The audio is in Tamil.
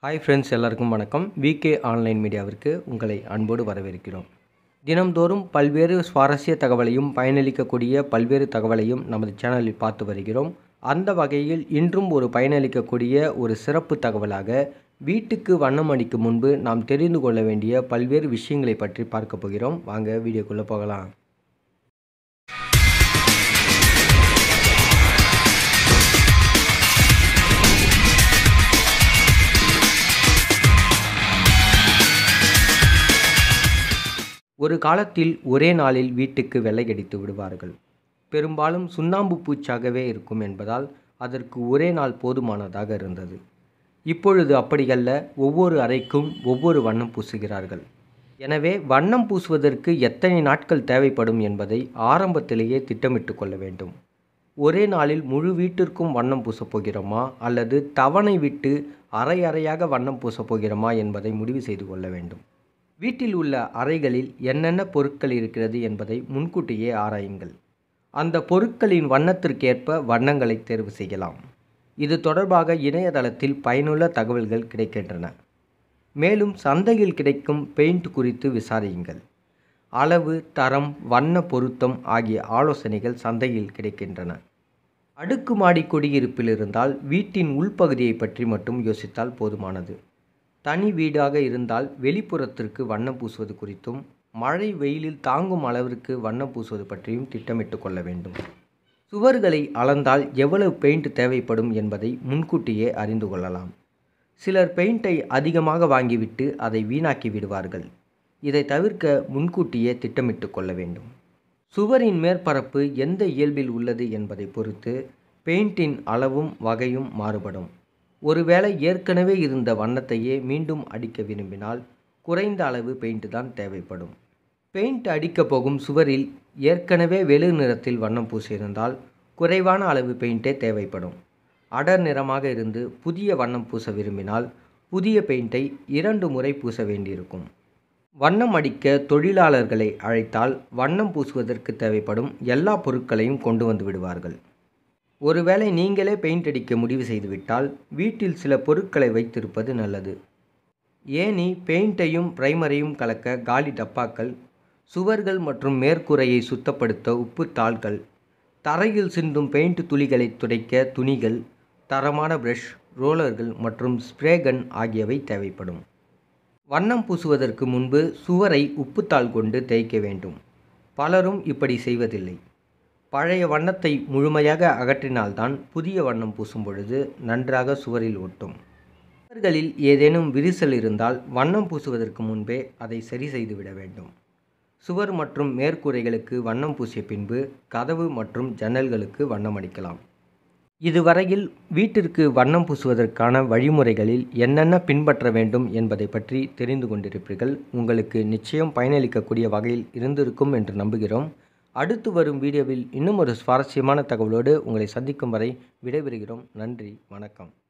ஹாய் ஃப்ரெண்ட்ஸ் எல்லாருக்கும் வணக்கம் விகே ஆன்லைன் மீடியாவிற்கு உங்களை அன்போடு வரவேற்கிறோம் தினம்தோறும் பல்வேறு சுவாரஸ்ய தகவலையும் பயனளிக்கக்கூடிய பல்வேறு தகவலையும் நமது சேனலில் பார்த்து வருகிறோம் அந்த வகையில் இன்றும் ஒரு பயனளிக்கக்கூடிய ஒரு சிறப்பு தகவலாக வீட்டுக்கு வண்ணம் அடிக்கும் முன்பு நாம் தெரிந்து கொள்ள வேண்டிய பல்வேறு விஷயங்களை பற்றி பார்க்க போகிறோம் வாங்க வீடியோக்குள்ளே போகலாம் ஒரு காலத்தில் ஒரே நாளில் வீட்டுக்கு வெள்ளையடித்து விடுவார்கள் பெரும்பாலும் சுண்ணாம்பு பூச்சாகவே இருக்கும் என்பதால் அதற்கு ஒரே நாள் போதுமானதாக இருந்தது இப்பொழுது அப்படியல்ல ஒவ்வொரு அறைக்கும் ஒவ்வொரு வண்ணம் பூசுகிறார்கள் எனவே வண்ணம் பூசுவதற்கு எத்தனை நாட்கள் தேவைப்படும் என்பதை ஆரம்பத்திலேயே திட்டமிட்டு கொள்ள வேண்டும் ஒரே நாளில் முழு வீட்டிற்கும் வண்ணம் பூசப் போகிறோமா அல்லது தவணை விட்டு அரை அறையாக வண்ணம் பூசப் போகிறோமா என்பதை முடிவு செய்து கொள்ள வேண்டும் வீட்டில் உள்ள அறைகளில் என்னென்ன பொருட்கள் இருக்கிறது என்பதை முன்கூட்டியே ஆராயுங்கள் அந்த பொருட்களின் வண்ணத்திற்கேற்ப வண்ணங்களை தேர்வு செய்யலாம் இது தொடர்பாக இணையதளத்தில் பயனுள்ள தகவல்கள் கிடைக்கின்றன மேலும் சந்தையில் கிடைக்கும் பெயிண்ட் குறித்து விசாரியுங்கள் அளவு தரம் வண்ண பொருத்தம் ஆகிய ஆலோசனைகள் சந்தையில் கிடைக்கின்றன அடுக்குமாடி குடியிருப்பில் இருந்தால் வீட்டின் உள்பகுதியை பற்றி மட்டும் யோசித்தால் போதுமானது தனி வீடாக இருந்தால் வெளிப்புறத்திற்கு வண்ணம் பூசுவது குறித்தும் மழை வெயிலில் தாங்கும் அளவிற்கு வண்ணம் பூசுவது பற்றியும் திட்டமிட்டு கொள்ள வேண்டும் சுவர்களை அளந்தால் எவ்வளவு பெயிண்ட் தேவைப்படும் என்பதை முன்கூட்டியே அறிந்து கொள்ளலாம் சிலர் பெயிண்டை அதிகமாக வாங்கிவிட்டு அதை வீணாக்கி விடுவார்கள் இதை தவிர்க்க முன்கூட்டியே திட்டமிட்டு கொள்ள வேண்டும் சுவரின் மேற்பரப்பு எந்த இயல்பில் உள்ளது என்பதை பொறுத்து பெயிண்டின் அளவும் வகையும் மாறுபடும் ஒருவேளை ஏற்கனவே இருந்த வண்ணத்தையே மீண்டும் அடிக்க விரும்பினால் குறைந்த அளவு பெயிண்ட் தான் தேவைப்படும் பெயிண்ட் அடிக்கப் போகும் சுவரில் ஏற்கனவே வெளு நிறத்தில் வண்ணம் பூசியிருந்தால் குறைவான அளவு பெயிண்டே தேவைப்படும் அடர் நிறமாக இருந்து புதிய வண்ணம் பூச விரும்பினால் புதிய பெயிண்டை இரண்டு முறை பூச வேண்டியிருக்கும் வண்ணம் அடிக்க தொழிலாளர்களை அழைத்தால் வண்ணம் பூசுவதற்கு தேவைப்படும் எல்லா பொருட்களையும் கொண்டு வந்து விடுவார்கள் ஒருவேளை நீங்களே பெயிண்ட் அடிக்க முடிவு செய்துவிட்டால் வீட்டில் சில பொருட்களை வைத்திருப்பது நல்லது ஏனி பெயிண்ட்டையும் பிரைமரையும் கலக்க காலி டப்பாக்கள் சுவர்கள் மற்றும் மேற்கூரையை சுத்தப்படுத்த உப்பு தாள்கள் தரையில் சிந்தும் பெயிண்ட் துளிகளை துடைக்க துணிகள் தரமான பிரஷ் ரோலர்கள் மற்றும் ஸ்ப்ரே கன் ஆகியவை தேவைப்படும் வண்ணம் பூசுவதற்கு முன்பு சுவரை உப்புத்தாள் கொண்டு தேய்க்க வேண்டும் பலரும் இப்படி செய்வதில்லை பழைய வண்ணத்தை முழுமையாக அகற்றினால்தான் புதிய வண்ணம் பூசும் பொழுது நன்றாக சுவரில் ஒட்டும் சுவர்களில் ஏதேனும் விரிசல் இருந்தால் வண்ணம் பூசுவதற்கு முன்பே அதை சரி செய்து விட வேண்டும் சுவர் மற்றும் மேற்கூரைகளுக்கு வண்ணம் பூசிய பின்பு கதவு மற்றும் ஜன்னல்களுக்கு வண்ணம் அடிக்கலாம் இதுவரையில் வீட்டிற்கு வண்ணம் பூசுவதற்கான வழிமுறைகளில் என்னென்ன பின்பற்ற வேண்டும் என்பதை பற்றி தெரிந்து கொண்டிருப்பீர்கள் உங்களுக்கு நிச்சயம் பயனளிக்கக்கூடிய வகையில் இருந்திருக்கும் என்று நம்புகிறோம் அடுத்து வரும் வீடியோவில் இன்னும் ஒரு சுவாரஸ்யமான தகவலோடு உங்களை சந்திக்கும் வரை விடைபெறுகிறோம் நன்றி வணக்கம்